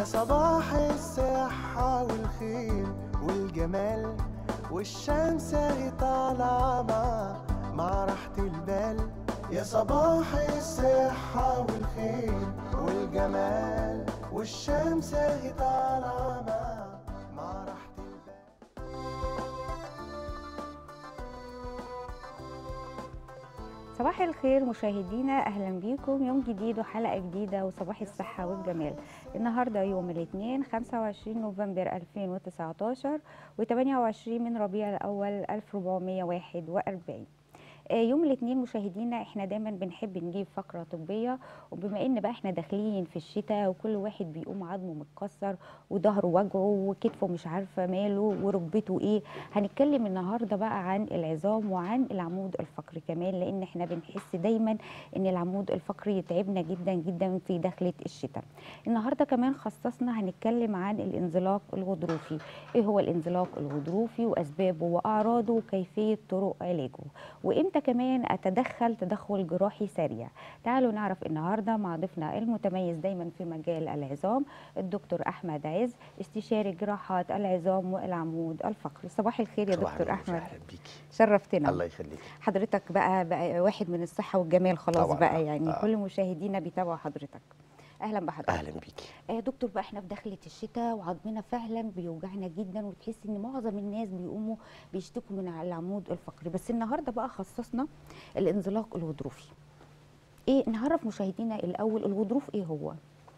يا صباح الصحة والخير والجمال والشمس اهي طالعة مع مع راحة البال يا صباح الصحة والخير والجمال والشمس اهي طالعة مع مع راحة البال صباح الخير مشاهدينا اهلا بيكم يوم جديد وحلقه جديده وصباح الصحه والجمال النهارده يوم الاثنين 25 نوفمبر 2019 و28 من ربيع الاول 1441 آه، يوم الاثنين مشاهدينا احنا دايما بنحب نجيب فقره طبيه وبما ان بقى احنا داخلين في الشتاء وكل واحد بيقوم عظمه متكسر وظهره وجعه وكتفه مش عارفه ماله وركبته ايه هنتكلم النهارده بقى عن العظام وعن العمود الفقري كمان لان احنا بنحس دايما ان العمود الفقري يتعبنا جدا جدا في دخله الشتاء النهارده كمان خصصنا هنتكلم عن الانزلاق الغضروفي ايه هو الانزلاق الغضروفي واسبابه واعراضه وكيفيه طرق علاجه وامتى كمان اتدخل تدخل جراحي سريع تعالوا نعرف النهارده مع ضيفنا المتميز دايما في مجال العظام الدكتور احمد عز استشاري جراحات العظام والعمود الفقري صباح الخير يا صباح دكتور النور احمد اهلا بيكي شرفتنا الله يخليك حضرتك بقى, بقى واحد من الصحه والجمال خلاص طبعاً. بقى يعني آه. كل مشاهدينا بيتابعوا حضرتك اهلا بحضرتك اهلا بيكي آه دكتور بقى احنا في دخلة الشتاء وعظمنا فعلا بيوجعنا جدا وتحس ان معظم الناس بيقوموا بيشتكوا من العمود الفقري بس النهارده بقى خصصنا الانزلاق الغضروفي ايه نعرف مشاهدينا الاول الغضروف ايه هو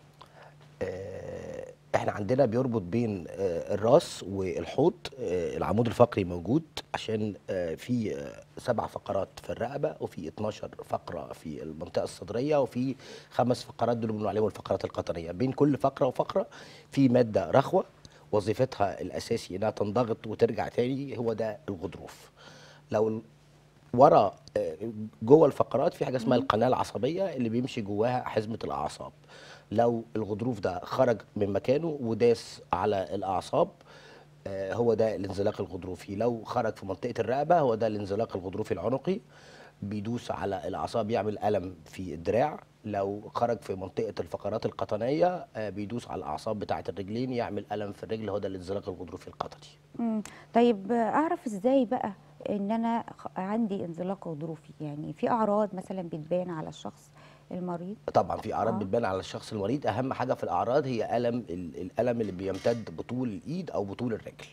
آه، احنا عندنا بيربط بين آه، الراس والحوض آه، العمود الفقري موجود عشان آه، في آه، سبع فقرات في الرقبه وفي 12 فقره في المنطقه الصدريه وفي خمس فقرات دول بنقول عليهم الفقرات القطنيه بين كل فقره وفقره في ماده رخوه وظيفتها الاساسي انها تنضغط وترجع تاني هو ده الغضروف لو ال- ورا آه، جوه الفقرات في حاجه اسمها القناه العصبيه اللي بيمشي جواها حزمه الاعصاب لو الغضروف ده خرج من مكانه وداس على الاعصاب آه، هو ده الانزلاق الغضروفي لو خرج في منطقه الرقبه هو ده الانزلاق الغضروفي العنقي بيدوس على الاعصاب يعمل الم في الدراع لو خرج في منطقه الفقرات القطنيه آه، بيدوس على الاعصاب بتاعه الرجلين يعمل الم في الرجل هو ده الانزلاق الغضروفي القطني مم. طيب آه، اعرف ازاي بقى ان انا خ- عندي انزلاق غضروفي يعني في اعراض مثلا بتبان على الشخص المريض طبعا في اعراض آه. بتبان على الشخص المريض اهم حاجه في الاعراض هي الم ال- الالم اللي بيمتد بطول الايد او بطول الرجل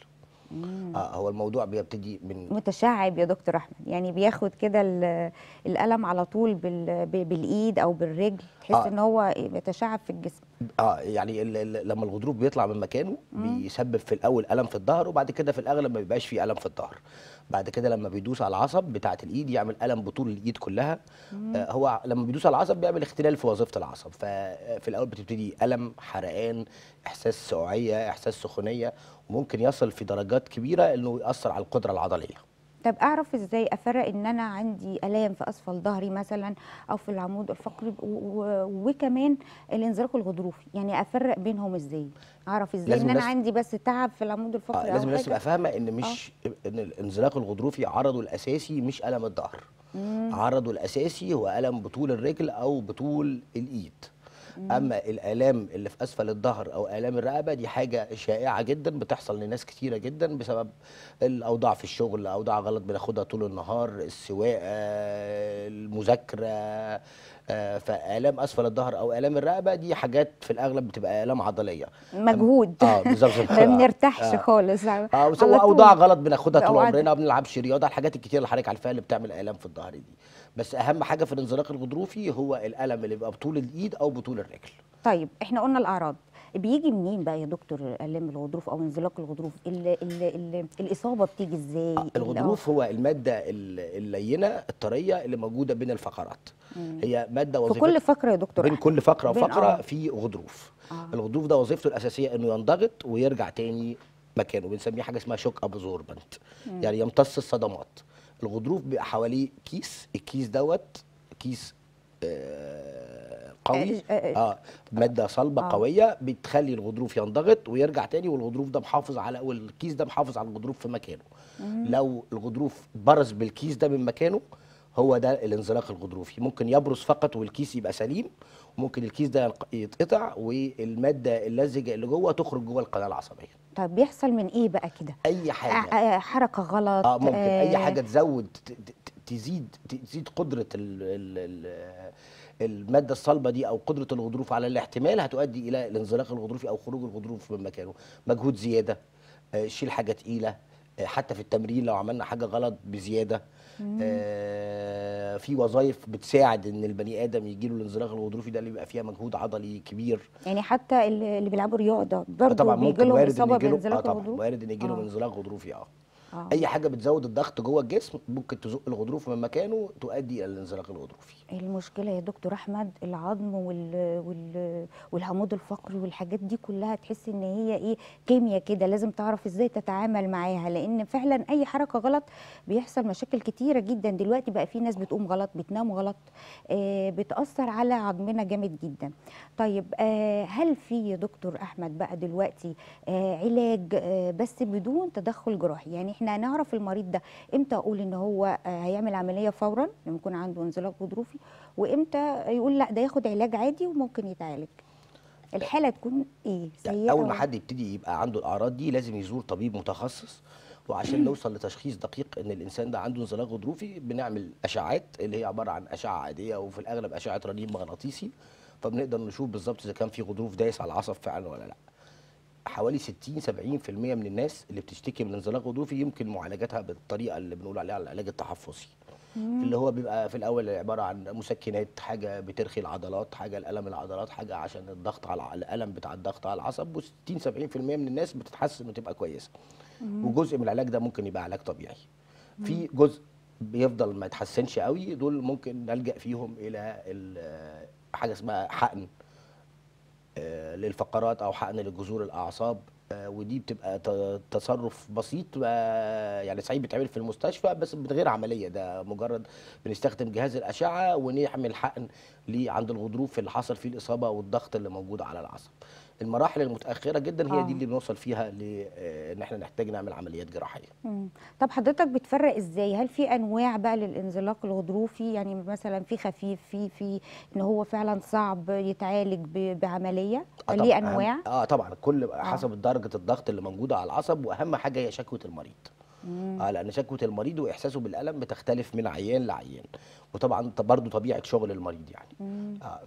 آه هو الموضوع بيبتدي من متشعب يا دكتور احمد يعني بياخد كده ال- الالم على طول بال- ب- بالايد او بالرجل تحس آه. ان هو بيتشعب في الجسم اه يعني ال- ال- لما الغضروف بيطلع من مكانه بيسبب في الاول الم في الظهر وبعد كده في الاغلب ما بيبقاش فيه الم في الظهر بعد كده لما بيدوس على العصب بتاعه الايد يعمل الم بطول الايد كلها آه هو لما بيدوس على العصب بيعمل اختلال في وظيفه العصب ففي الاول بتبتدي الم حرقان احساس سقوعيه احساس سخونيه وممكن يصل في درجات كبيره انه ياثر على القدره العضليه طب اعرف ازاي افرق ان انا عندي الام في اسفل ظهري مثلا او في العمود الفقري و- و- وكمان الانزلاق الغضروفي يعني افرق بينهم ازاي اعرف ازاي لازم ان انا الناس- عندي بس تعب في العمود الفقري آه أو لازم الناس حاجة؟ تبقى فاهمه ان مش ان الانزلاق الغضروفي عرضه الاساسي مش الم الظهر عرضه الاساسي هو الم بطول الرجل او بطول الايد اما الالام اللي في اسفل الظهر او الام الرقبه دي حاجه شائعه جدا بتحصل لناس كتيره جدا بسبب الاوضاع في الشغل اوضاع غلط بناخدها طول النهار السواقه المذاكره آه، فالام اسفل الظهر او الام الرقبه دي حاجات في الاغلب بتبقى الام عضليه مجهود اه بالظبط ما بنرتاحش آه. خالص اه بس على هو اوضاع طول. غلط بناخدها طول أوقات- عمرنا ما بنلعبش رياضه الحاجات الكتير اللي حضرتك عارفاها اللي بتعمل الام في الظهر دي بس اهم حاجه في الانزلاق الغضروفي هو الالم اللي بيبقى بطول الايد او بطول الرجل طيب احنا قلنا الاعراض بيجي منين بقى يا دكتور الام الغضروف او انزلاق الغضروف ال ال ال الاصابه بتيجي ازاي آه، الغضروف هو الماده ال- اللينه الطريه اللي موجوده بين الفقرات هي ماده في وظيفتها كل فقره يا دكتور بين أحمد. كل فقره بين- وفقره آه. في غضروف آه. الغضروف ده وظيفته الاساسيه انه ينضغط ويرجع تاني مكانه بنسميه حاجه اسمها شوك ابزوربنت يعني يمتص الصدمات الغضروف بيبقى حواليه كيس الكيس دوت كيس آه قوي آه، آه، اه ماده صلبه آه. قويه بتخلي الغضروف ينضغط ويرجع تاني والغضروف ده محافظ على والكيس ده محافظ على الغضروف في مكانه لو الغضروف برز بالكيس ده من مكانه هو ده الانزلاق الغضروفي ممكن يبرز فقط والكيس يبقى سليم وممكن الكيس ده ينق- يتقطع والماده اللزجه اللي جوه تخرج جوه القناه العصبيه طيب بيحصل من ايه بقى كده اي آه، حاجه آه، حركه غلط اه ممكن اي آه، حاجه تزود ت- ت- تزيد تزيد قدره ال ال ال الماده الصلبه دي او قدره الغضروف على الاحتمال هتؤدي الى الانزلاق الغضروفي او خروج الغضروف من مكانه مجهود زياده آه، شيل حاجه تقيله آه، حتى في التمرين لو عملنا حاجه غلط بزياده آه، في وظائف بتساعد ان البني ادم يجي له الانزلاق الغضروفي ده اللي بيبقى فيها مجهود عضلي كبير يعني حتى اللي اللي بيلعبوا رياضه آه، برضه طبعا بيجي ممكن لهم وارد ان اصابه يجي له اه بانزلاق طبعا الغضروف وارد ان يجي له آه. انزلاق غضروفي اه آه. اي حاجه بتزود الضغط جوه الجسم ممكن تزق الغضروف من مكانه تؤدي الى الانزلاق الغضروفي المشكله يا دكتور احمد العظم وال... وال... والعمود الفقري والحاجات دي كلها تحس ان هي ايه كيمياء كده لازم تعرف ازاي تتعامل معاها لان فعلا اي حركه غلط بيحصل مشاكل كتيره جدا دلوقتي بقى في ناس بتقوم غلط بتنام غلط آه بتاثر على عظمنا جامد جدا طيب آه هل في يا دكتور احمد بقى دلوقتي آه علاج آه بس بدون تدخل جراحي يعني احنا هنعرف المريض ده امتى اقول ان هو آه هيعمل عمليه فورا لما يكون عنده انزلاق غضروفي وامتى يقول لا ده ياخد علاج عادي وممكن يتعالج الحاله تكون ايه سيئه اول ما ولا- حد يبتدي يبقى عنده الاعراض دي لازم يزور طبيب متخصص وعشان نوصل لتشخيص دقيق ان الانسان ده عنده انزلاق غضروفي بنعمل اشعاعات اللي هي عباره عن اشعه عاديه وفي الاغلب اشعه رنين مغناطيسي فبنقدر نشوف بالظبط اذا كان في غضروف دايس على العصب فعلا ولا لا حوالي 60 70% من الناس اللي بتشتكي من انزلاق غضروفي يمكن معالجتها بالطريقه اللي بنقول عليها العلاج التحفظي اللي هو بيبقى في الاول عباره عن مسكنات حاجه بترخي العضلات حاجه لالم العضلات حاجه عشان الضغط على الع- الالم بتاع الضغط على العصب و60 70% من الناس بتتحسن وتبقى كويسه وجزء من العلاج ده ممكن يبقى علاج طبيعي في جزء بيفضل ما يتحسنش قوي دول ممكن نلجا فيهم الى ال- حاجه اسمها حقن آه، للفقرات او حقن لجذور الاعصاب آه، ودي بتبقى ت- تصرف بسيط آه، يعني صحيح بيتعمل في المستشفى بس من غير عمليه ده مجرد بنستخدم جهاز الاشعه ونعمل حقن ليه عند الغضروف اللي حصل فيه الاصابه والضغط اللي موجود على العصب المراحل المتاخره جدا هي آه. دي اللي بنوصل فيها لان احنا نحتاج نعمل عمليات جراحيه مم. طب حضرتك بتفرق ازاي هل في انواع بقى للانزلاق الغضروفي يعني مثلا في خفيف في في ان هو فعلا صعب يتعالج ب- بعمليه آه ليه طبعاً، أهم- انواع اه طبعا كل حسب درجه الضغط اللي موجوده على العصب واهم حاجه هي شكوى المريض اه لان شكوى المريض واحساسه بالالم بتختلف من عيان لعيان وطبعا برضه طبيعه شغل المريض يعني اه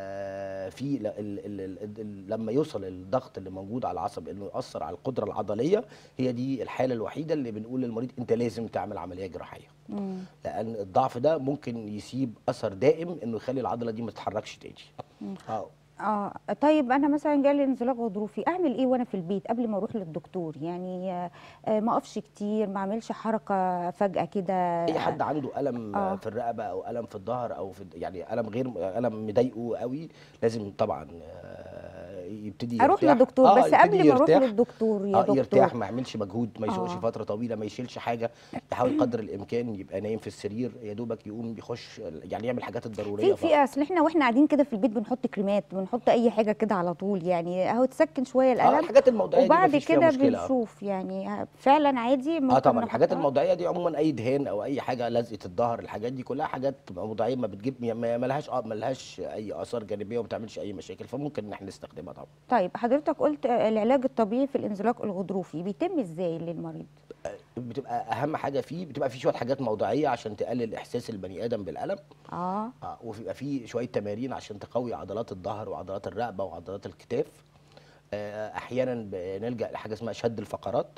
ففي ل- ال- ال- ال- ال- لما يوصل الضغط اللي موجود على العصب انه ياثر على القدره العضليه هي دي الحاله الوحيده اللي بنقول للمريض انت لازم تعمل عمليه جراحيه مم. لان الضعف ده ممكن يسيب اثر دائم انه يخلي العضله دي ما تتحركش تاني اه اه طيب انا مثلا جالي انزلاق غضروفي اعمل ايه وانا في البيت قبل ما اروح للدكتور يعني آه، آه، ما اقفش كتير ما اعملش حركه فجاه كده اي حد عنده الم آه. في الرقبه او الم في الظهر او في يعني الم غير الم مضايقه قوي لازم طبعا آه، يبتدي اروح يرتاح. لدكتور آه، بس يبتدي قبل ما اروح يرتاح. للدكتور يا اه دكتور يرتاح ما يعملش مجهود ما يسوقش آه. فتره طويله ما يشيلش حاجه يحاول قدر الامكان يبقى نايم في السرير يا دوبك يقوم يخش يعني يعمل الحاجات الضروريه في في اصل احنا واحنا قاعدين كده في البيت بنحط كريمات بنحط اي حاجه كده على طول يعني اهو تسكن شويه اه الالم الحاجات الموضعيه دي وبعد مفيش فيها كده مشكله بنشوف يعني فعلا عادي ممكن اه طبعا الحاجات نحطها؟ الموضعيه دي عموما اي دهان او اي حاجه لزقه الظهر الحاجات دي كلها حاجات موضعيه ما بتجيب ما ما لهاش اه ما لهاش اي اثار جانبيه وما بتعملش اي مشاكل فممكن ان احنا نستخدمها طبعا طيب حضرتك قلت آه، العلاج الطبيعي في الانزلاق الغضروفي بيتم ازاي للمريض بتبقى اهم حاجه فيه بتبقى فيه شويه حاجات موضعيه عشان تقلل احساس البني ادم بالالم اه اه وبيبقى فيه شويه تمارين عشان تقوي عضلات الظهر وعضلات الرقبه وعضلات الكتاف آه احيانا بنلجا لحاجه اسمها شد الفقرات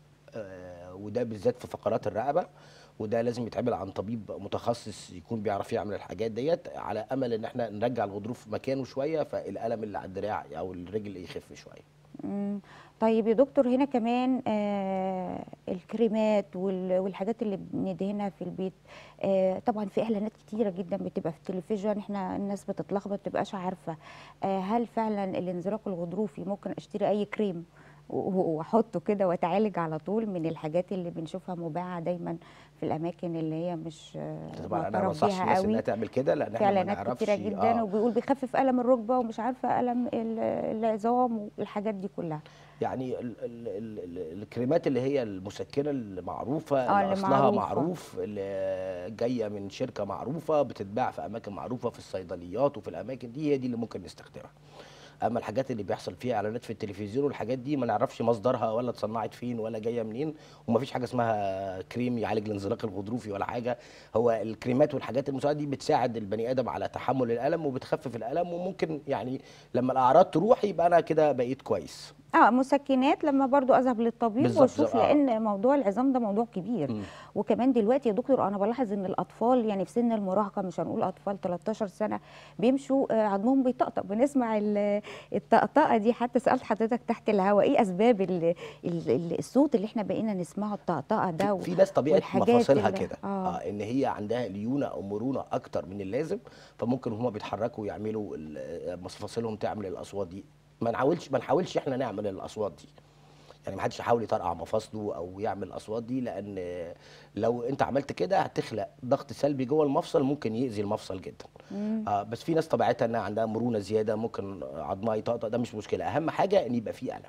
آه وده بالذات في فقرات الرقبه وده لازم يتعمل عن طبيب متخصص يكون بيعرف يعمل الحاجات ديت على امل ان احنا نرجع الغضروف مكانه شويه فالالم اللي على الدراع او الرجل يخف شويه مم. طيب يا دكتور هنا كمان آه الكريمات وال- والحاجات اللي بندهنها في البيت آه طبعا في اعلانات كتيره جدا بتبقى في التلفزيون احنا الناس بتتلخبط متبقاش عارفه آه هل فعلا الانزلاق الغضروفي ممكن اشتري اي كريم و- واحطه كده واتعالج على طول من الحاجات اللي بنشوفها مباعه دايما في الاماكن اللي هي مش آه، طبعا انا ما معترف انصحش بيها الناس قوي انها تعمل كده لان في احنا ما اعلانات نعرفش كتيره جدا آه وبيقول بيخفف الم الركبه ومش عارفه الم ال- العظام والحاجات دي كلها يعني ال ال ال ال الكريمات اللي هي المسكنه المعروفه آه، اللي اللي اصلها معروفة. معروف اللي جايه من شركه معروفه بتتباع في اماكن معروفه في الصيدليات وفي الاماكن دي هي دي اللي ممكن نستخدمها اما الحاجات اللي بيحصل فيها اعلانات في التلفزيون والحاجات دي ما نعرفش مصدرها ولا اتصنعت فين ولا جايه منين ومفيش حاجه اسمها كريم يعالج الانزلاق الغضروفي ولا حاجه هو الكريمات والحاجات المساعده دي بتساعد البني ادم على تحمل الالم وبتخفف الالم وممكن يعني لما الاعراض تروح يبقى انا كده بقيت كويس اه مسكنات لما برضو اذهب للطبيب بالظبط، واشوف آه. لان موضوع العظام ده موضوع كبير مم. وكمان دلوقتي يا دكتور انا بلاحظ ان الاطفال يعني في سن المراهقه مش هنقول اطفال 13 سنه بيمشوا آه، عظمهم بيطقطق بنسمع ال- الطقطقه دي حتى سالت حضرتك تحت الهواء ايه اسباب ال ال ال الصوت اللي احنا بقينا نسمعه الطقطقه ده في, في ناس طبيعه والحاجات مفاصلها اللي- كده آه. آه. ان هي عندها ليونه او مرونه اكتر من اللازم فممكن هما بيتحركوا يعملوا ال- مفاصلهم تعمل الاصوات دي ما نحاولش ما نحاولش احنا نعمل الاصوات دي يعني ما حدش يحاول يطرقع مفاصله او يعمل الاصوات دي لان لو انت عملت كده هتخلق ضغط سلبي جوه المفصل ممكن يأذي المفصل جدا آه بس في ناس طبيعتها انها عندها مرونه زياده ممكن عظمها يطقطق ده مش مشكله اهم حاجه ان يبقى فيه الم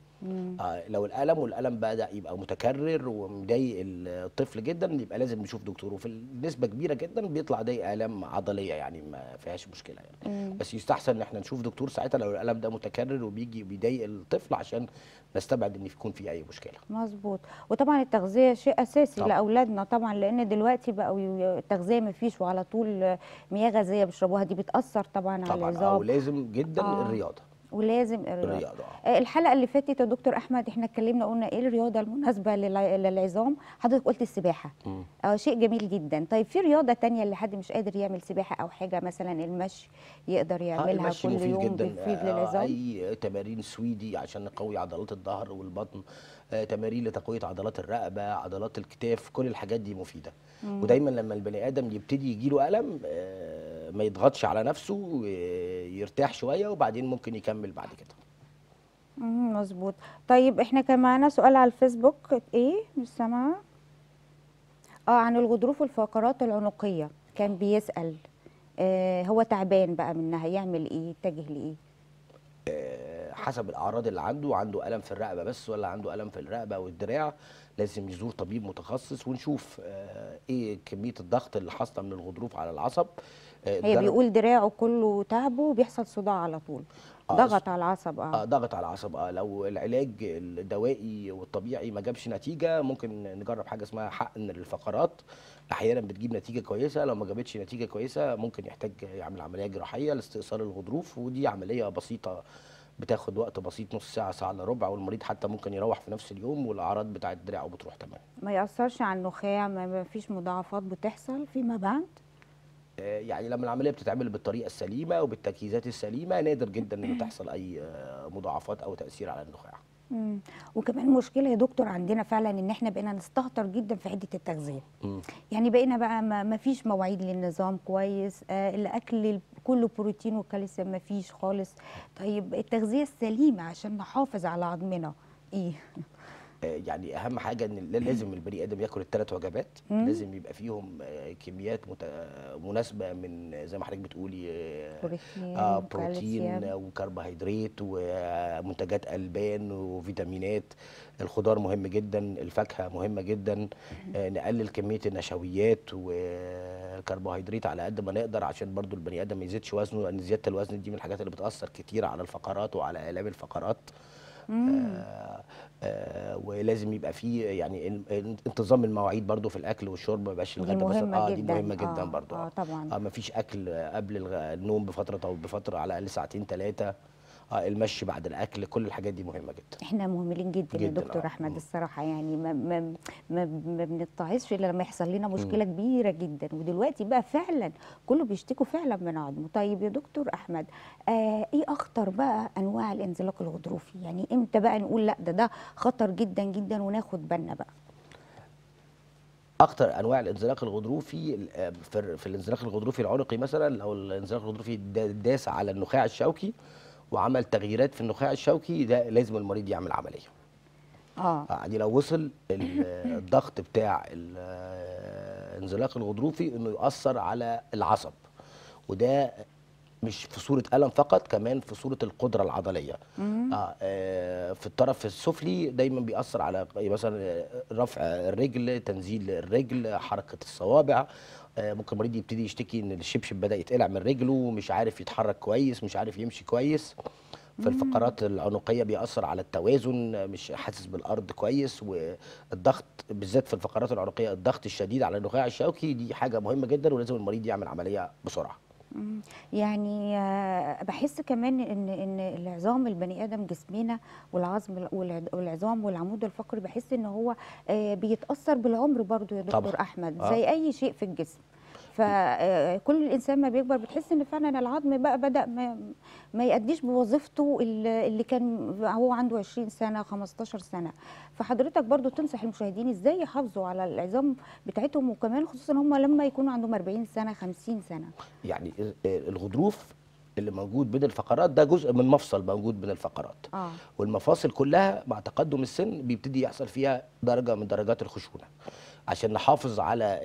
آه لو الالم والالم بدا يبقى متكرر ومضايق الطفل جدا يبقى لازم نشوف دكتور وفي نسبه كبيره جدا بيطلع ده الام عضليه يعني ما فيهاش مشكله يعني بس يستحسن ان احنا نشوف دكتور ساعتها لو الالم ده متكرر وبيجي بيضايق الطفل عشان نستبعد ان يكون في اي مشكله مظبوط وطبعا التغذيه شيء اساسي طبعا. لاولادنا طبعا لان دلوقتي بقوا ي- التغذيه ما فيش وعلى طول مياه غازيه بيشربوها دي بتاثر طبعا, على طبعا اه العظام ولازم جدا آه. الرياضه ولازم الرياضه الرياضه آه. آه، الحلقه اللي فاتت يا دكتور احمد احنا اتكلمنا قلنا ايه الرياضه المناسبه للع- للعظام حضرتك قلت السباحه مم. اه شيء جميل جدا طيب في رياضه تانية اللي حد مش قادر يعمل سباحه او حاجه مثلا المشي يقدر آه، يعملها المشي كل مفيد يوم جدا بيفيد آه، للعظام اي تمارين سويدي عشان نقوي عضلات الظهر والبطن آه، تمارين لتقويه عضلات الرقبه عضلات الكتاف كل الحاجات دي مفيده ودايما لما البني ادم يبتدي يجيله الم آه، ما يضغطش على نفسه آه، يرتاح شويه وبعدين ممكن يكمل بعد كده مم، مظبوط طيب احنا كان معانا سؤال على الفيسبوك ايه مش سامعه اه عن الغضروف والفقرات العنقيه كان بيسأل آه هو تعبان بقى منها يعمل ايه يتجه لايه آه، حسب الاعراض اللي عنده عنده الم في الرقبه بس ولا عنده الم في الرقبه والدراع لازم يزور طبيب متخصص ونشوف آه، ايه كميه الضغط اللي حاصله من الغضروف على العصب آه، هي الدرج- بيقول دراعه كله تعبه وبيحصل صداع على طول آه، ضغط على العصب اه اه ضغط على العصب اه لو العلاج الدوائي والطبيعي ما جابش نتيجه ممكن نجرب حاجه اسمها حقن للفقرات احيانا بتجيب نتيجه كويسه لو ما جابتش نتيجه كويسه ممكن يحتاج يعمل عمليه جراحيه لاستئصال الغضروف ودي عمليه بسيطه بتاخد وقت بسيط نص ساعه ساعه الا ربع والمريض حتى ممكن يروح في نفس اليوم والاعراض بتاعت دراعه بتروح تمام ما يأثرش على النخاع ما ما فيش مضاعفات بتحصل فيما بعد آه، يعني لما العمليه بتتعمل بالطريقه السليمه وبالتجهيزات السليمه نادر جدا ان تحصل اي آه، مضاعفات او تاثير على النخاع مم. وكمان مشكله يا دكتور عندنا فعلا ان احنا بقينا نستهتر جدا في حته التغذيه مم. يعني بقينا بقى ما ما فيش مواعيد للنظام كويس آه الاكل كله بروتين وكالسيوم ما فيش خالص طيب التغذيه السليمه عشان نحافظ على عظمنا ايه آه، يعني اهم حاجه ان لا- لازم البني ادم ياكل الثلاث وجبات مم. لازم يبقى فيهم آه، كميات مت- مناسبه من زي ما حضرتك بتقولي آه، بروتين آه بروتين وكالسيوم. وكربوهيدرات ومنتجات البان وفيتامينات الخضار مهم جدا الفاكهه مهمه جدا آه نقلل كميه النشويات والكربوهيدرات على قد ما نقدر عشان برضو البني ادم ما يزيدش وزنه لان زياده الوزن دي من الحاجات اللي بتاثر كتير على الفقرات وعلى الام الفقرات آه آه ولازم يبقى فيه يعني ان- ان- انتظام المواعيد برضو في الاكل والشرب ما يبقاش دي الغدا بس مهمة اه دي جداً. مهمه جدا آه، برضو آه، طبعاً. اه ما فيش اكل قبل الغ- النوم بفتره او بفتره على الاقل ساعتين ثلاثه اه المشي بعد الاكل كل الحاجات دي مهمه جدا احنا مهملين جدا, يا جداً، دكتور آه. احمد مم. الصراحه يعني ما ما ما, ما بنتعظش الا لما يحصل لنا مشكله كبيره جدا ودلوقتي بقى فعلا كله بيشتكوا فعلا من عظمه طيب يا دكتور احمد آه ايه اخطر بقى انواع الانزلاق الغضروفي يعني امتى بقى نقول لا ده ده خطر جدا جدا وناخد بالنا بقى اكتر انواع الانزلاق الغضروفي آه، في في الانزلاق الغضروفي العنقي مثلا لو الانزلاق الغضروفي دا- داس على النخاع الشوكي وعمل تغييرات في النخاع الشوكي ده لازم المريض يعمل عمليه اه يعني لو وصل ال- الضغط بتاع ال- الانزلاق الغضروفي انه يؤثر على العصب وده مش في صوره الم فقط كمان في صوره القدره العضليه آه آه، في الطرف السفلي دايما بيأثر على مثلا رفع الرجل تنزيل الرجل حركه الصوابع آه، ممكن المريض يبتدي يشتكي ان الشبشب بدا يتقلع من رجله مش عارف يتحرك كويس مش عارف يمشي كويس في الفقرات العنقيه بيأثر على التوازن مش حاسس بالارض كويس والضغط بالذات في الفقرات العنقيه الضغط الشديد على النخاع الشوكي دي حاجه مهمه جدا ولازم المريض يعمل عمليه بسرعه مم. يعني آه، بحس كمان ان ان العظام البني ادم جسمنا والعظم والع- والعظام والعمود الفقري بحس ان هو آه، بيتاثر بالعمر برضو يا دكتور طبعاً. احمد آه. زي اي شيء في الجسم فكل الانسان ما بيكبر بتحس ان فعلا العظم بقى بدا ما, ما يأديش بوظيفته اللي اللي كان هو عنده 20 سنه 15 سنه فحضرتك برضو تنصح المشاهدين ازاي يحافظوا على العظام بتاعتهم وكمان خصوصا هم لما يكونوا عندهم 40 سنه 50 سنه يعني الغضروف اللي موجود بين الفقرات ده جزء من مفصل موجود بين الفقرات اه والمفاصل كلها مع تقدم السن بيبتدي يحصل فيها درجه من درجات الخشونه عشان نحافظ على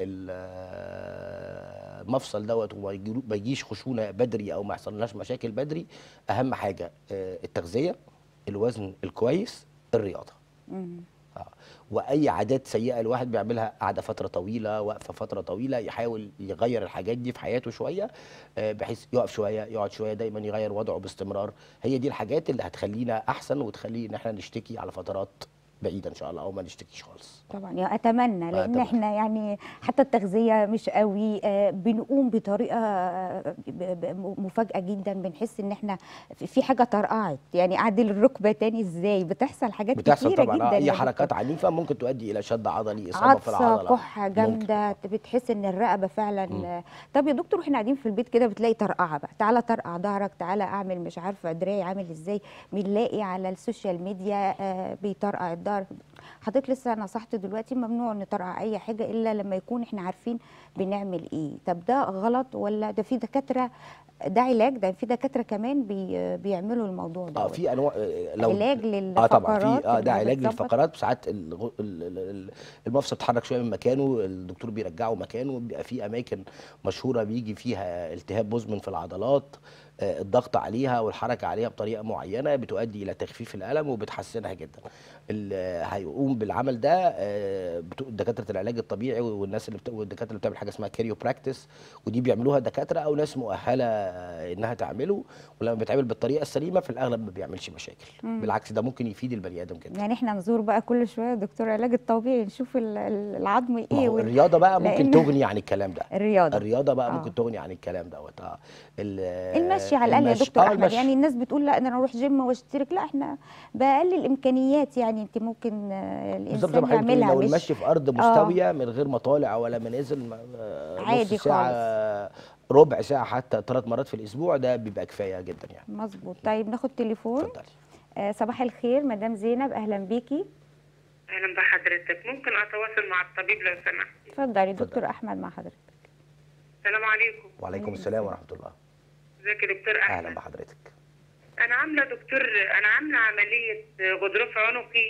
ال- المفصل دوت وما يجيلو- ما يجيش خشونه بدري او ما يحصلناش مشاكل بدري اهم حاجه آه، التغذيه الوزن الكويس الرياضه مم. آه. واي عادات سيئه الواحد بيعملها قاعده فتره طويله واقفه فتره طويله يحاول يغير الحاجات دي في حياته شويه آه، بحيث يقف شويه يقعد شويه دايما يغير وضعه باستمرار هي دي الحاجات اللي هتخلينا احسن وتخلي ان احنا نشتكي على فترات بعيده ان شاء الله او ما نشتكيش خالص طبعا يا اتمنى لان أتمنى. احنا يعني حتى التغذيه مش قوي آه، بنقوم بطريقه آه، ب- ب- مفاجاه جدا بنحس ان احنا في- في حاجه طرقعت يعني اعدل الركبه تاني ازاي بتحصل حاجات بتحصل كتيره طبعا جدا آه، يا اي دكتور. حركات عنيفه ممكن تؤدي الى شد عضلي اصابه في عطسه العضله كحه ممكن. جامده بتحس ان الرقبه فعلا طب يا دكتور واحنا قاعدين في البيت كده بتلاقي طرقعه بقى تعالى طرقع ظهرك تعالى اعمل مش عارفه دراعي عامل ازاي بنلاقي على السوشيال ميديا آه، بيطرقع الظهر حضرتك لسه نصحت دلوقتي ممنوع نطرقع اي حاجه الا لما يكون احنا عارفين بنعمل ايه طب ده غلط ولا ده في دكاتره ده علاج ده في دكاتره كمان بي بيعملوا الموضوع ده اه في انواع آه، لو علاج اه طبعا في للفقرات اه ده إنها علاج بتظبط؟ للفقرات ساعات الغ- ال- ال- ال- المفصل اتحرك شويه من مكانه الدكتور بيرجعه مكانه بيبقى في اماكن مشهوره بيجي فيها التهاب مزمن في العضلات آه، الضغط عليها والحركه عليها بطريقه معينه بتؤدي الى تخفيف الالم وبتحسنها جدا ال- هيقوم بالعمل ده آه، بتو- دكاتره العلاج الطبيعي والناس اللي بت... والدكاتره اللي بتعمل حاجه اسمها كاريو براكتس ودي بيعملوها دكاتره او ناس مؤهله آه، انها تعمله ولما بيتعمل بالطريقه السليمه في الاغلب ما بيعملش مشاكل بالعكس ده ممكن يفيد البني ادم جدا يعني احنا نزور بقى كل شويه دكتور علاج الطبيعي نشوف ال- ال- العظم ما ايه هو وال- الرياضه بقى ممكن لأن- تغني عن الكلام ده الرياضه الرياضه بقى آه. ممكن تغني عن الكلام دوت اه ال- المشي على الاقل يا المشي- دكتور آه، احمد المشي. يعني الناس بتقول لا انا اروح جيم واشترك لا احنا باقل الامكانيات يعني انت ممكن آه، بالظبط زي الانسان ما حضرتك بتقولي، يعملها لو مش المشي في ارض مستويه من غير مطالع ولا منازل ما- آه، عادي نص ساعه ربع ساعه حتى ثلاث مرات في الاسبوع ده بيبقى كفايه جدا يعني مظبوط طيب ناخد تليفون اتفضلي آه صباح الخير مدام زينب اهلا بيكي اهلا بحضرتك ممكن اتواصل مع الطبيب لو سمحت اتفضلي دكتور احمد مع حضرتك السلام عليكم وعليكم السلام ورحمه الله ازيك يا دكتور احمد اهلا بحضرتك انا عامله دكتور انا عامله عمليه غضروف عنقي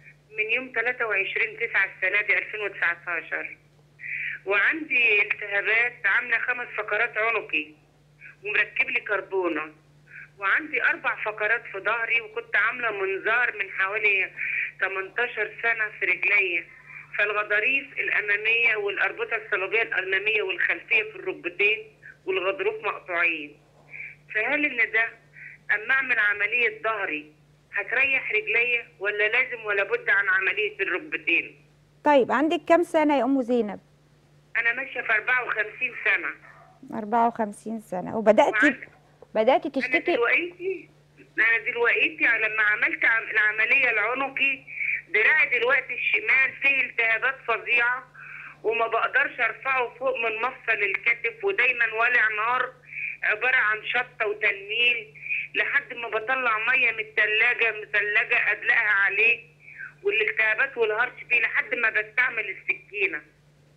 من يوم 23 9 السنه دي 2019 وعندي التهابات عامله خمس فقرات عنقي ومركب لي كربونه وعندي اربع فقرات في ظهري وكنت عامله منظار من حوالي 18 سنه في رجليا فالغضاريف الاماميه والاربطه الصليبيه الاماميه والخلفيه في الركبتين والغضروف مقطوعين فهل ان ده اما اعمل عمليه ظهري هتريح رجليا ولا لازم ولا بد عن عمليه الركبتين طيب عندك كام سنه يا ام زينب انا ماشيه في 54 سنه 54 سنه وبداتي وعندي- بداتي انا تشتكي دلوقتي انا دلوقتي لما عملت عم- العمليه العنقي دراعي دلوقتي الشمال فيه التهابات فظيعه وما بقدرش ارفعه فوق من مفصل الكتف ودايما والع نار عباره عن شطه وتنميل لحد ما بطلع ميه من الثلاجه مثلجه ادلقها عليه والالتهابات والهرش فيه لحد ما بستعمل السكينه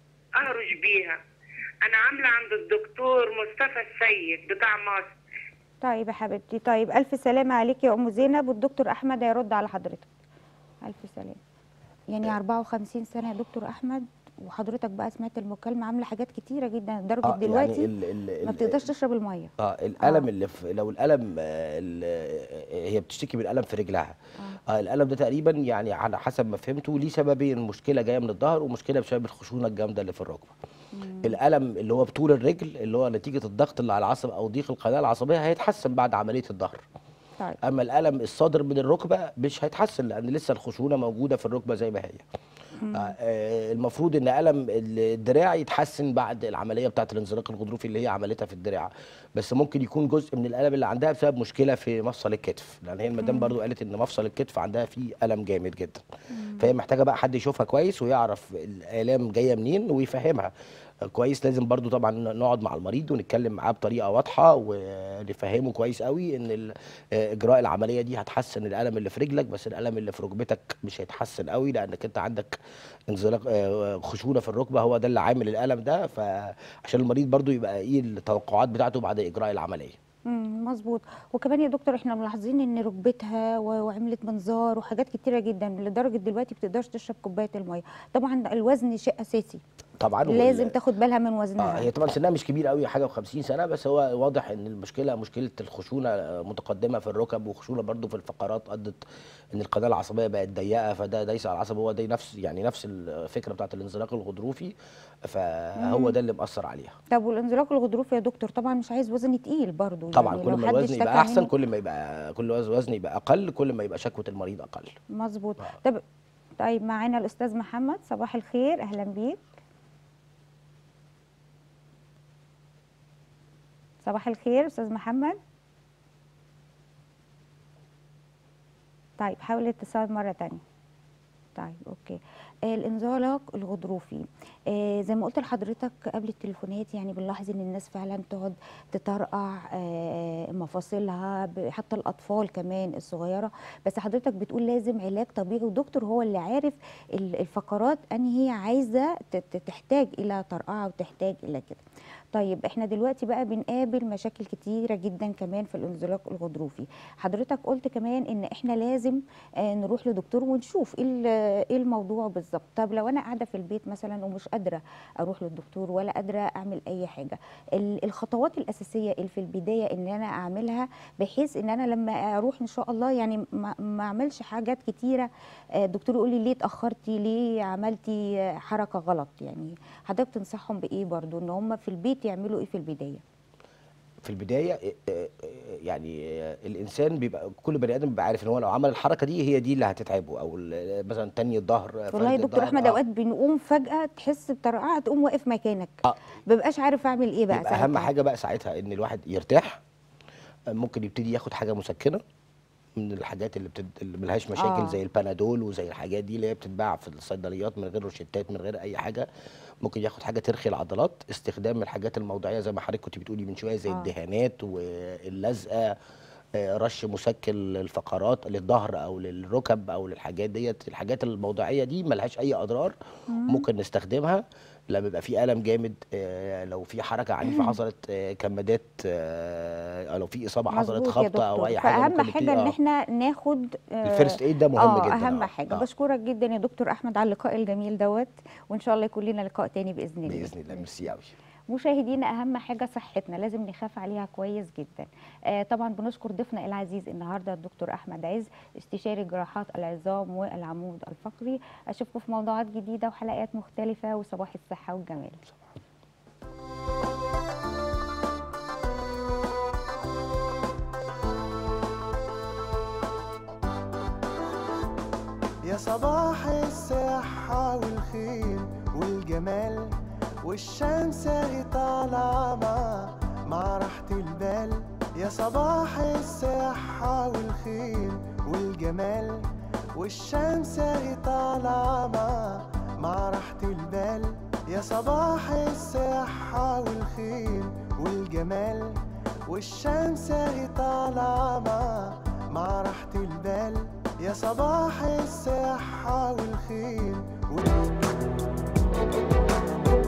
اهرش بيها انا عامله عند الدكتور مصطفى السيد بتاع مصر طيب يا حبيبتي طيب الف سلامه عليك يا ام زينب والدكتور احمد هيرد على حضرتك الف سلامه يعني 54 سنه يا دكتور احمد وحضرتك بقى سمعت المكالمه عامله حاجات كتيره جدا لدرجه آه، دلوقتي ال ال ما ال- بتقدرش تشرب الميه اه الالم اللي في لو الالم آه، ال- هي بتشتكي من الالم في رجلها اه الالم ده تقريبا يعني على حسب ما فهمته ليه سببين مشكله جايه من الظهر ومشكله بسبب الخشونه الجامده اللي في الركبه الالم اللي هو بطول الرجل اللي هو نتيجه الضغط اللي على العصب او ضيق القناه العصبيه هيتحسن بعد عمليه الظهر طيب اما الالم الصادر من الركبه مش هيتحسن لان لسه الخشونه موجوده في الركبه زي ما هي آه، آه، المفروض ان الم الدراع يتحسن بعد العمليه بتاعه الانزلاق الغضروفي اللي هي عملتها في الدراع بس ممكن يكون جزء من الالم اللي عندها بسبب مشكله في مفصل الكتف لان هي المدام برضو قالت ان مفصل الكتف عندها فيه الم جامد جدا فهي محتاجه بقى حد يشوفها كويس ويعرف الالام جايه منين ويفهمها كويس لازم برضو طبعا نقعد مع المريض ونتكلم معاه بطريقه واضحه ونفهمه كويس قوي ان ال- اجراء العمليه دي هتحسن الالم اللي في رجلك بس الالم اللي في ركبتك مش هيتحسن قوي لانك انت عندك انزلاق آه، خشونه في الركبه هو ده اللي عامل الالم ده فعشان المريض برضو يبقى ايه التوقعات بتاعته بعد اجراء العمليه امم مظبوط وكمان يا دكتور احنا ملاحظين ان ركبتها و- وعملت منظار وحاجات كتيره جدا لدرجه دلوقتي بتقدرش تشرب كوبايه الميه طبعا الوزن شيء اساسي طبعا وال- لازم تاخد بالها من اه وزنها هي طبعا سنها مش كبير قوي حاجه و50 سنه بس هو واضح ان المشكله مشكله الخشونه آه، متقدمه في الركب وخشونه برضو في الفقرات ادت ان القناه العصبيه بقت ضيقه فده دايس على العصب هو ده نفس يعني نفس الفكره بتاعت الانزلاق الغضروفي فهو ده اللي مأثر عليها طب والانزلاق الغضروفي يا دكتور طبعا مش عايز وزن تقيل برضو طبعا يعني كل لو ما حد الوزن اشتكى يبقى احسن منه- كل ما يبقى كل وزن وزن يبقى اقل كل ما يبقى شكوى المريض اقل مظبوط طب طيب معانا الاستاذ محمد صباح الخير اهلا بيك صباح الخير استاذ محمد طيب حاول الاتصال مره تانية طيب اوكي آه، الانزلاق الغضروفي آه زي ما قلت لحضرتك قبل التليفونات يعني بنلاحظ ان الناس فعلا تقعد تطرقع آه مفاصلها ب- حتى الاطفال كمان الصغيره بس حضرتك بتقول لازم علاج طبيعي ودكتور هو اللي عارف ال- الفقرات ان هي عايزه ت- ت- تحتاج الى طرقعه وتحتاج الى كده طيب احنا دلوقتي بقى بنقابل مشاكل كتيره جدا كمان في الانزلاق الغضروفي حضرتك قلت كمان ان احنا لازم آه، نروح لدكتور ونشوف ايه ال- ايه الموضوع بالظبط طب لو انا قاعده في البيت مثلا ومش قادره اروح للدكتور ولا قادره اعمل اي حاجه ال- الخطوات الاساسيه اللي في البدايه ان انا اعملها بحيث ان انا لما اروح ان شاء الله يعني ما ما اعملش حاجات كتيره آه، الدكتور يقول لي ليه اتاخرتي ليه عملتي آه، حركه غلط يعني حضرتك تنصحهم بايه برضو ان هم في البيت يعملوا ايه في البدايه في البدايه آه، آه، يعني آه، الانسان بيبقى كل بني ادم بيبقى عارف ان هو لو عمل الحركه دي هي دي اللي هتتعبه او ال- مثلا تاني الظهر آه، والله يا فرد دكتور الظهر، احمد آه. اوقات بنقوم فجاه تحس بطرقعه تقوم واقف مكانك آه. مبقاش عارف اعمل ايه بقى يبقى اهم ساعتها. حاجه بقى ساعتها ان الواحد يرتاح آه، ممكن يبتدي ياخد حاجه مسكنه من الحاجات اللي, بتد... اللي ملهاش مشاكل آه. آه. زي البنادول وزي الحاجات دي اللي هي بتتباع في الصيدليات من غير روشتات من غير اي حاجه ممكن ياخد حاجه ترخي العضلات استخدام الحاجات الموضعيه زي ما حضرتك كنت بتقولي من شويه زي آه. آه. الدهانات واللزقه آه، رش مسكن للفقرات للظهر او للركب او للحاجات ديت الحاجات الموضعيه دي ملهاش اي اضرار ممكن نستخدمها لما يبقى في الم جامد آه، لو في حركه عنيفه حصلت آه، كمادات آه، أو لو في اصابه حصلت مظبوط يا خبطه او دكتور. اي حاجه فاهم ممكن حاجه نبتدي- ان آه. احنا ناخد آه، الفيرست ايد ده مهم اه جدا اهم آه. حاجه آه. بشكرك جدا يا دكتور احمد على اللقاء الجميل دوت وان شاء الله يكون لنا لقاء تاني باذن الله باذن الله ميرسي قوي مشاهدينا اهم حاجه صحتنا لازم نخاف عليها كويس جدا آه طبعا بنشكر ضيفنا العزيز النهارده الدكتور احمد عز استشاري جراحات العظام والعمود الفقري اشوفكم في موضوعات جديده وحلقات مختلفه وصباح الصحه والجمال يا صباح الصحة والخير والجمال والشمس اهي طالعة مع مع راحة البال يا صباح الصحة والخير والجمال والشمس اهي طالعة مع مع راحة البال يا صباح الصحة والخير والجمال والشمس اهي طالعة مع مع راحة البال يا صباح الصحة والخير وال...